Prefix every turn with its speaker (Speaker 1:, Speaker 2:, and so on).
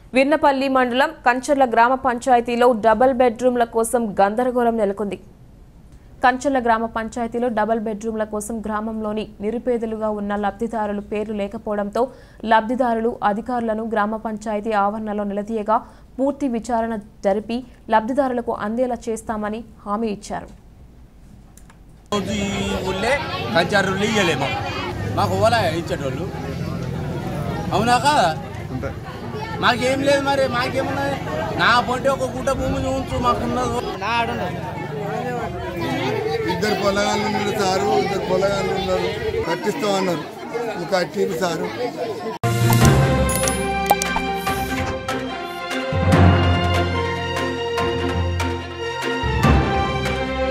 Speaker 1: విన్నపల్లి మండలం కంచర్ల గ్రామ పంచాయతీలో డబుల్ బెడ్రూమ్ల కోసం గందరగోళం నెలకొంది కంచర్ల గ్రామ పంచాయతీలో డబుల్ బెడ్రూమ్ల కోసం గ్రామంలోని నిరుపేదలుగా ఉన్న లబ్ధిదారులు పేర్లు లేకపోవడంతో లబ్ధిదారులు అధికారులను గ్రామ పంచాయతీ ఆవరణలో నిలదీయగా పూర్తి విచారణ జరిపి లబ్ధిదారులకు అందేలా చేస్తామని హామీ ఇచ్చారు
Speaker 2: రోజు ఈ ఊళ్ళే కంచారులు ఇయ్యలేము మాకు ఓలా ఇచ్చేటోళ్ళు అవునా కాదా మాకేం లేదు మరి మాకేమున్నది నా పొంటి ఒక గుంట భూమిని ఉంచు మాకున్నది నా ఆడున్నది
Speaker 3: ఇద్దరు పొలగాళ్ళు ఉన్నారు సారు ఇద్దరు పొలగాళ్ళు ఉన్నారు కట్టిస్తామన్నారు ఇంకా కట్టింది సారు